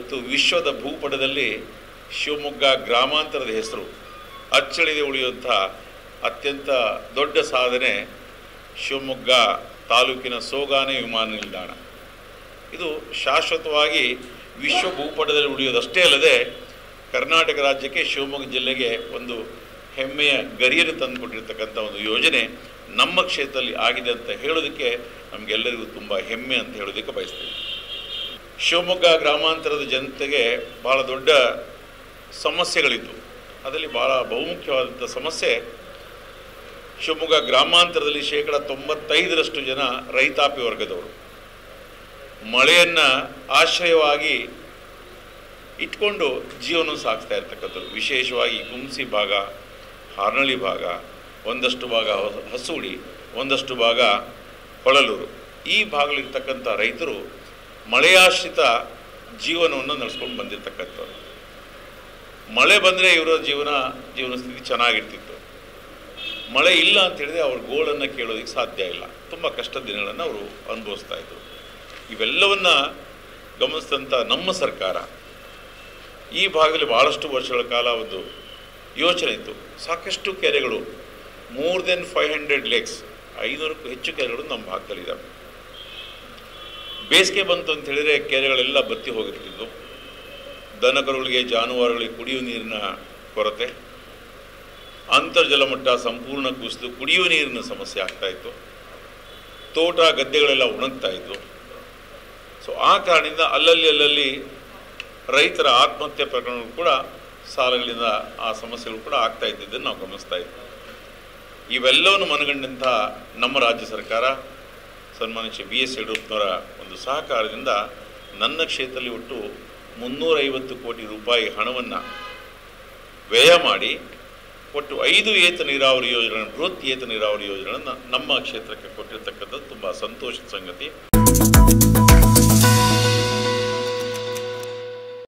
ಇವತ್ತು ವಿಶ್ವದ ಭೂಪಟದಲ್ಲಿ ಶಿವಮೊಗ್ಗ ಗ್ರಾಮಾಂತರದ ಹೆಸರು ಅಚ್ಚಳಿದೆ ಉಳಿಯುವಂಥ ಅತ್ಯಂತ ದೊಡ್ಡ ಸಾಧನೆ ಶಿವಮೊಗ್ಗ ತಾಲೂಕಿನ ಸೋಗಾನೆ ವಿಮಾನ ನಿಲ್ದಾಣ ಇದು ಶಾಶ್ವತವಾಗಿ ವಿಶ್ವ ಭೂಪಟದಲ್ಲಿ ಉಳಿಯೋದಷ್ಟೇ ಅಲ್ಲದೆ ಕರ್ನಾಟಕ ರಾಜ್ಯಕ್ಕೆ ಶಿವಮೊಗ್ಗ ಜಿಲ್ಲೆಗೆ ಒಂದು ಹೆಮ್ಮೆಯ ಗರಿಯನ್ನು ತಂದುಕೊಟ್ಟಿರ್ತಕ್ಕಂಥ ಒಂದು ಯೋಜನೆ ನಮ್ಮ ಕ್ಷೇತ್ರದಲ್ಲಿ ಆಗಿದೆ ಅಂತ ಹೇಳೋದಕ್ಕೆ ನಮಗೆಲ್ಲರಿಗೂ ತುಂಬ ಹೆಮ್ಮೆ ಅಂತ ಹೇಳೋದಕ್ಕೆ ಬಯಸ್ತೀವಿ ಶಿವಮೊಗ್ಗ ಗ್ರಾಮಾಂತರದ ಜನತೆಗೆ ಭಾಳ ದೊಡ್ಡ ಸಮಸ್ಯೆಗಳಿದ್ದು ಅದರಲ್ಲಿ ಭಾಳ ಬಹುಮುಖ್ಯವಾದಂಥ ಸಮಸ್ಯೆ ಶಿವಮೊಗ್ಗ ಗ್ರಾಮಾಂತರದಲ್ಲಿ ಶೇಕಡ ತೊಂಬತ್ತೈದರಷ್ಟು ಜನ ರೈತಾಪಿ ವರ್ಗದವರು ಮಳೆಯನ್ನು ಆಶ್ರಯವಾಗಿ ಇಟ್ಕೊಂಡು ಜೀವನ ಸಾಗಿಸ್ತಾ ಇರ್ತಕ್ಕಂಥದ್ದು ವಿಶೇಷವಾಗಿ ಕುಂಸಿ ಭಾಗ ಹಾರ್ನಳ್ಳಿ ಭಾಗ ಒಂದಷ್ಟು ಭಾಗ ಹೊಸ- ಹಸುಗುಡಿ ಒಂದಷ್ಟು ಭಾಗ ಹೊಳಲೂರು ಈ ಭಾಗದಲ್ಲಿರ್ತಕ್ಕಂಥ ರೈತರು ಮಳೆಯಾಶ್ರಿತ ಜೀವನವನ್ನು ನಡೆಸ್ಕೊಂಡು ಬಂದಿರತಕ್ಕಂಥವ್ರು ಮಳೆ ಬಂದರೆ ಇವರ ಜೀವನ ಜೀವನ ಸ್ಥಿತಿ ಚೆನ್ನಾಗಿರ್ತಿತ್ತು ಮಳೆ ಇಲ್ಲ ಅಂತ ಹೇಳಿದ್ರೆ ಅವ್ರ ಗೋಳನ್ನು ಕೇಳೋದಕ್ಕೆ ಸಾಧ್ಯ ಇಲ್ಲ ತುಂಬ ಕಷ್ಟದ ದಿನಗಳನ್ನು ಅವರು ಅನುಭವಿಸ್ತಾ ಇದ್ರು ಇವೆಲ್ಲವನ್ನ ಗಮನಿಸಿದಂಥ ನಮ್ಮ ಸರ್ಕಾರ ಈ ಭಾಗದಲ್ಲಿ ಭಾಳಷ್ಟು ವರ್ಷಗಳ ಕಾಲ ಒಂದು ಯೋಚನೆ ಇತ್ತು ಸಾಕಷ್ಟು ಕೆರೆಗಳು more than five hundred lakes ಐನೂರಕ್ಕೂ ಹೆಚ್ಚು ಕೆರೆಗಳು ನಮ್ಮ ಭಾಗದಲ್ಲಿದ್ದಾವೆ ಬೇಸಿಗೆ ಬಂತು ಅಂತ ಹೇಳಿದರೆ ಕೆರೆಗಳೆಲ್ಲ ಬತ್ತಿ ಹೋಗಿರ್ತಿದ್ವು ದನಕರುಗಳಿಗೆ ಜಾನುವಾರುಗಳಿಗೆ ಕುಡಿಯುವ ನೀರಿನ ಕೊರತೆ ಅಂತರ್ಜಲ ಮಟ್ಟ ಸಂಪೂರ್ಣ ಕುಸಿದು ಕುಡಿಯುವ ನೀರಿನ ಸಮಸ್ಯೆ ಆಗ್ತಾ ಇತ್ತು ತೋಟ ಗದ್ದೆಗಳೆಲ್ಲ ಒಣಗ್ತಾ ಇದ್ವು ಸೊ ಆ ಕಾರಣದಿಂದ ಅಲ್ಲಲ್ಲಿ ಅಲ್ಲಲ್ಲಿ ರೈತರ ಆತ್ಮಹತ್ಯೆ ಪ್ರಕರಣಗಳು ಕೂಡ ಸಾಲಗಳಿಂದ ಆ ಸಮಸ್ಯೆಗಳು ಕೂಡ ಆಗ್ತಾ ಇದ್ದಿದ್ದನ್ನು ನಾವು ಗಮನಿಸ್ತಾ ಇದ್ವಿ ಇವೆಲ್ಲವನ್ನು ಮನಗಂಡಂಥ ನಮ್ಮ ರಾಜ್ಯ ಸರ್ಕಾರ ಸನ್ಮಾನ್ಯ ಶ್ರೀ ಬಿ ಎಸ್ ಯಡಿಯೂರಪ್ಪನವರ ಒಂದು ಸಹಕಾರದಿಂದ ನನ್ನ ಕ್ಷೇತ್ರದಲ್ಲಿ ಒಟ್ಟು ಮುನ್ನೂರೈವತ್ತು ಕೋಟಿ ರೂಪಾಯಿ ಹಣವನ್ನು ವ್ಯಯ ಮಾಡಿ ಒಟ್ಟು ಐದು ಏತ ನೀರಾವರಿ ಯೋಜನೆ ಬೃಹತ್ ಏತ ನೀರಾವರಿ ಯೋಜನೆಗಳನ್ನು ನಮ್ಮ ಕ್ಷೇತ್ರಕ್ಕೆ ಕೊಟ್ಟಿರ್ತಕ್ಕಂಥದ್ದು ತುಂಬ ಸಂತೋಷದ ಸಂಗತಿ